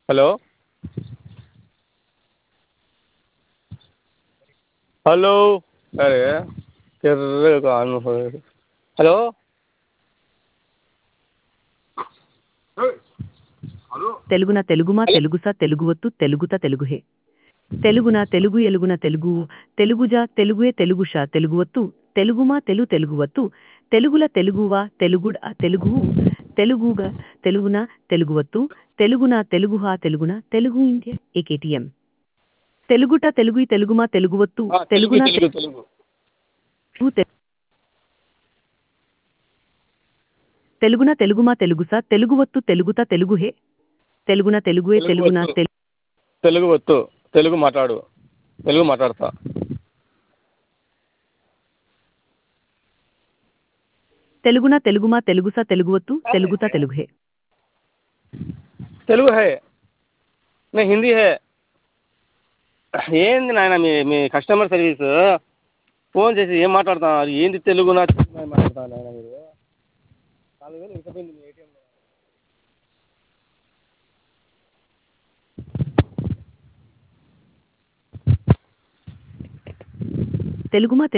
Hello hello అరే ఎర్రగా on hello తెలుగున తెలుగుమా తెలుగుస తెలుగువత్తు తెలుగుత తెలుగుహే తెలుగున తెలుగు ఎలుగున తెలుగు తెలుగుజ తెలుగుయే తెలుగుష తెలుగువత్తు తెలుగుమా తెలు తెలుగువత్తు తెలుగుల తెలుగువా తెలుగుడ తెలుగు తెలుగుగ తెలుగున తెలుగువత్తు తెలుగున తెలుగుహా తెలుగున తెలుగు ఇండియా ఏకేటిఎం తెలుగుట తెలుగు తెలుగుమా తెలుగువత్తు తెలుగు తెలుగున తెలుగు తెలుగు తెలుగు తె- తెలుగున తెలుగుమా తెలుగుస తెలుగువత్తు తెలుగుత తెలుగుహే తెలుగున తెలుగుయే తెలుగు తెలుగున వత్తు. తెలు తెలుగు వత్తు తెలుగు మాట్లాడు తెలుగు మాట్లాడతా తెలుగున తెలుగుమా తెలుగుస తెలుగువత్తు తెలుగుత తెలుగుహే తెలుగు హే నే హిందీ హే ఏంది నాయన మీ మీ కస్టమర్ సర్వీస్ ఫోన్ చేసి ఏం మాట్లాడుతున్నారు ఏంది తెలుగు నా మాట్లాడుతున్నారు నాయన మీరు నాలుగు వేలు ఇకపోయింది మీ ఏటీఎంలో తెలుగుమా